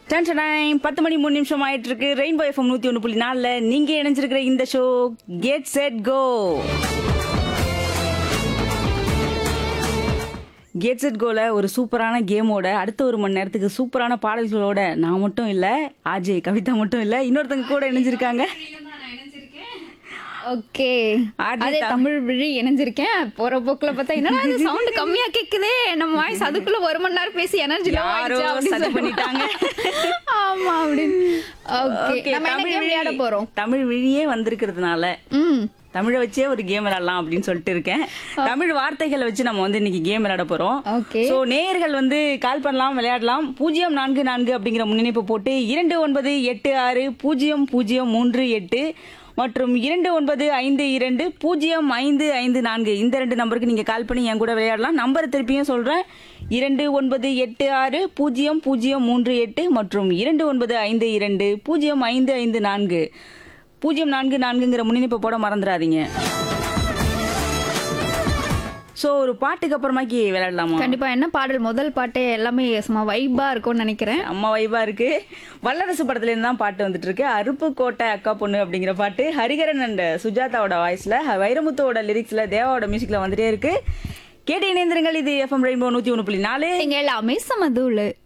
Time பத்து மணி மூணு நிமிஷம் ஆயிட்டு இருக்கு ரெயின்போ எஃப்எம் நூத்தி ஒன்று புள்ளி நாலுல நீங்க இணைஞ்சிருக்கிற இந்த show get set go get set கோல ஒரு சூப்பரான கேமோட அடுத்த ஒரு மணி நேரத்துக்கு சூப்பரான பாடல்களோட நான் மட்டும் இல்ல ஆஜே கவிதா மட்டும் இல்ல இன்னொருத்தங்க கூட இணைஞ்சிருக்காங்க ஓகே ஆர்ஜே அதே தமிழ். தமிழ் விழி இணைஞ்சிருக்கேன் போற போக்குல பார்த்தா என்னடா இந்த சவுண்ட் கம்மியா கேக்குதே நம்ம வாய்ஸ் அதுக்குள்ள ஒரு மணி நேரம் பேசி எனர்ஜி யாரோ சதி பண்ணிட்டாங்க. ஆமா அப்படின்னு ஓகே Okay, நம்ம என்ன தமிழ் கேம் விளையாட விழி- போறோம் தமிழ் விழியே வந்திருக்கிறதுனால ம் தமிழை வச்சே ஒரு கேம் விளையாடலாம் அப்படின்னு சொல்லிட்டு இருக்கேன் தமிழ் வார்த்தைகளை வச்சு நம்ம வந்து இன்னைக்கு கேம் விளையாட போறோம் Okay. சோ நேயர்கள் வந்து கால் பண்ணலாம் விளையாடலாம் பூஜ்ஜியம் நான்கு நான்கு அப்படிங்கிற முன்னிணைப்பு போட்டு இரண்டு ஒன்பது எட்டு ஆறு பூஜ்ஜியம் பூஜ்ஜியம் மூன்று எட்டு மற்றும் இரண்டு ஒன்பது ஐந்து இரண்டு பூஜ்ஜியம் ஐந்து ஐந்து நான்கு இந்த ரெண்டு நம்பருக்கு நீங்க கால் பண்ணி என் கூட விளையாடலாம் நம்பர் திருப்பியும் சொல்றேன் இரண்டு ஒன்பது எட்டு ஆறு பூஜ்ஜியம் பூஜ்ஜியம் மூன்று எட்டு மற்றும் இரண்டு ஒன்பது ஐந்து இரண்டு பூஜ்ஜியம் ஐந்து ஐந்து நான்கு பூஜ்ஜியம் நான்கு நான்குங்கிற முன்னிணைப்பு போட மறந்துடாதீங்க சோ ஒரு பாட்டுக்கு அப்புறமாக்கி விளையாடலாமா கண்டிப்பா என்ன பாடல் முதல் பாட்டே எல்லாமே சும்மா வைபா இருக்கும்னு நினைக்கிறேன் அம்மா வைபா இருக்கு வல்லரசு படத்துல இருந்து தான் பாட்டு வந்துட்டு இருக்கு அருப்புக்கோட்டை அக்கா பொண்ணு அப்படிங்கிற பாட்டு ஹரிகரன் அண்ட் சுஜாதாவோட வாய்ஸ்ல வைரமுத்துவோட லிரிக்ஸ்ல தேவாவோட மியூசிக்ல வந்துட்டே இருக்கு கேட்டு இணைந்திருங்கள் இது எஃப்எம் ரெயின்போ நூத்தி ஒன்று புள்ளி நாலு நீங்க எல்லாமே சமதூளு